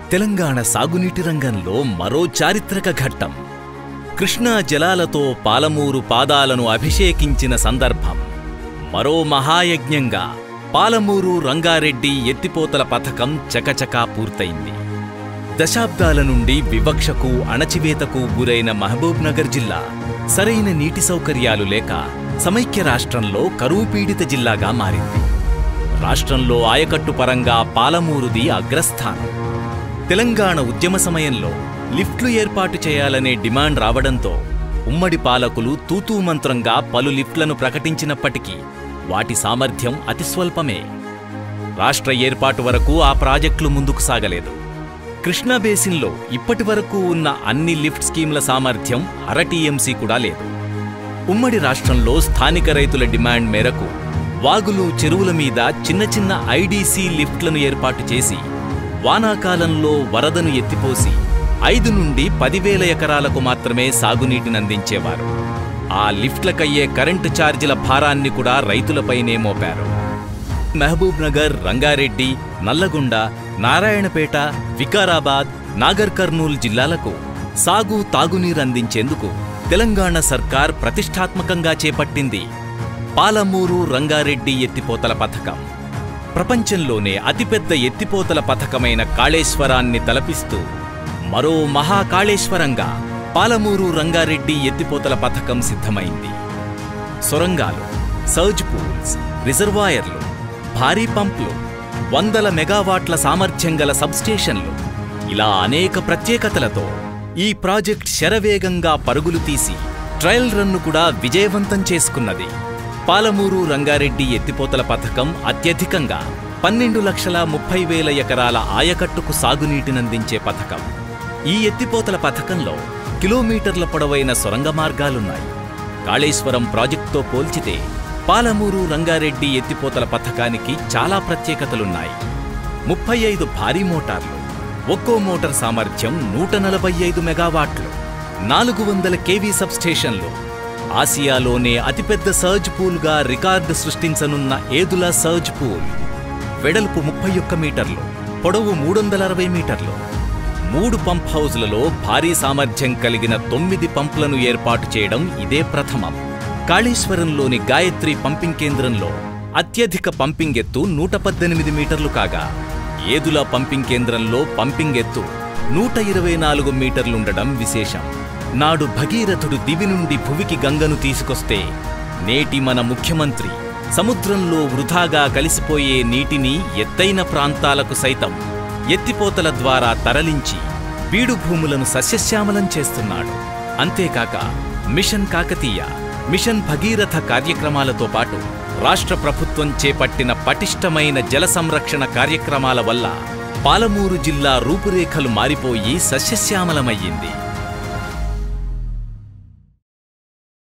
తెలంగాణ సాగునీటి రంగంలో మరో చారిత్రక ఘట్టం కృష్ణా జలాలతో పాలమూరు పాదాలను అభిషేకించిన సందర్భం మరో మహాయజ్ఞంగా పాలమూరు రంగారెడ్డి ఎత్తిపోతల పథకం చకచకా పూర్తయింది దశాబ్దాల నుండి వివక్షకు అణచివేతకు గురైన మహబూబ్ నగర్ జిల్లా సరైన నీటి సౌకర్యాలు లేక సమైక్య రాష్ట్రంలో కరువు పీడిత జిల్లాగా మారింది రాష్ట్రంలో ఆయకట్టు పరంగా పాలమూరుది అగ్రస్థానం తెలంగాణ ఉద్యమ సమయంలో లిఫ్ట్లు ఏర్పాటు చేయాలనే డిమాండ్ రావడంతో ఉమ్మడి పాలకులు తూతూ మంత్రంగా పలు లిఫ్ట్లను ప్రకటించినప్పటికీ వాటి సామర్థ్యం అతి స్వల్పమే రాష్ట్ర ఏర్పాటు వరకు ఆ ప్రాజెక్టులు ముందుకు సాగలేదు కృష్ణా బేసిన్లో ఇప్పటి వరకు ఉన్న అన్ని లిఫ్ట్ స్కీమ్ల సామర్థ్యం అర టీఎంసీ కూడా లేదు ఉమ్మడి రాష్ట్రంలో స్థానిక రైతుల డిమాండ్ మేరకు వాగులు చెరువుల మీద చిన్న చిన్న ఐడీసీ లిఫ్ట్లను ఏర్పాటు చేసి వానాకాలంలో వరదను ఎత్తిపోసి ఐదు నుండి పదివేల ఎకరాలకు మాత్రమే సాగునీటిని అందించేవారు ఆ లిఫ్ట్లకయ్యే కరెంటు ఛార్జీల భారాన్ని కూడా రైతులపైనే మోపారు మహబూబ్ నగర్ రంగారెడ్డి నల్లగొండ నారాయణపేట వికారాబాద్ నాగర్ కర్నూల్ జిల్లాలకు సాగు తాగునీరు అందించేందుకు తెలంగాణ సర్కార్ ప్రతిష్టాత్మకంగా చేపట్టింది పాలమూరు రంగారెడ్డి ఎత్తిపోతల పథకం ప్రపంచంలోనే అతిపెద్ద ఎత్తిపోతల పథకమైన కాళేశ్వరాన్ని తలపిస్తూ మరో మహాకాళేశ్వరంగా పాలమూరు రంగారెడ్డి ఎత్తిపోతల పథకం సిద్ధమైంది సొరంగాలు సర్జ్ పూల్స్ రిజర్వాయర్లు భారీ పంపులు వందల మెగావాట్ల సామర్థ్యం గల సబ్స్టేషన్లు ఇలా అనేక ప్రత్యేకతలతో ఈ ప్రాజెక్ట్ శరవేగంగా పరుగులు తీసి ట్రయల్ రన్ను కూడా విజయవంతం చేసుకున్నది పాలమూరు రంగారెడ్డి ఎత్తిపోతల పథకం అత్యధికంగా పన్నెండు లక్షల ముప్పై వేల ఎకరాల ఆయకట్టుకు సాగునీటినందించే పథకం ఈ ఎత్తిపోతల పథకంలో కిలోమీటర్ల పొడవైన సొరంగ మార్గాలున్నాయి కాళేశ్వరం ప్రాజెక్టుతో పోల్చితే పాలమూరు రంగారెడ్డి ఎత్తిపోతల పథకానికి చాలా ప్రత్యేకతలున్నాయి ముప్పై ఐదు భారీ మోటార్లు ఒక్కో మోటార్ సామర్థ్యం నూట నలభై ఐదు మెగావాట్లు నాలుగు వందల కేవీ సబ్స్టేషన్లు ఆసియాలోనే అతిపెద్ద సర్జ్ పూల్గా రికార్డు సృష్టించనున్న ఏదుల సర్జ్ పూల్ వెడల్పు ముప్పై ఒక్క మీటర్లు పొడవు మూడు వందల అరవై మీటర్లు మూడు పంప్ హౌజ్లలో భారీ సామర్థ్యం కలిగిన తొమ్మిది పంపులను ఏర్పాటు చేయడం ఇదే ప్రథమం కాళేశ్వరంలోని గాయత్రి పంపింగ్ కేంద్రంలో అత్యధిక పంపింగ్ ఎత్తు నూట పద్దెనిమిది మీటర్లు కాగా ఏదుల పంపింగ్ కేంద్రంలో పంపింగ్ ఎత్తు నూట ఇరవై నాలుగు మీటర్లుండడం విశేషం నాడు భగీరథుడు దివి నుండి భువికి గంగను తీసుకొస్తే నేటి మన ముఖ్యమంత్రి సముద్రంలో వృధాగా కలిసిపోయే నీటిని ఎత్తైన ప్రాంతాలకు సైతం ఎత్తిపోతల ద్వారా తరలించి బీడు భూములను సస్యశ్యామలం చేస్తున్నాడు అంతేకాక మిషన్ కాకతీయ మిషన్ భగీరథ కార్యక్రమాలతో పాటు రాష్ట్ర ప్రభుత్వం చేపట్టిన పటిష్టమైన జల సంరక్షణ కార్యక్రమాల వల్ల పాలమూరు జిల్లా రూపురేఖలు మారిపోయి సస్యశ్యామలమయ్యింది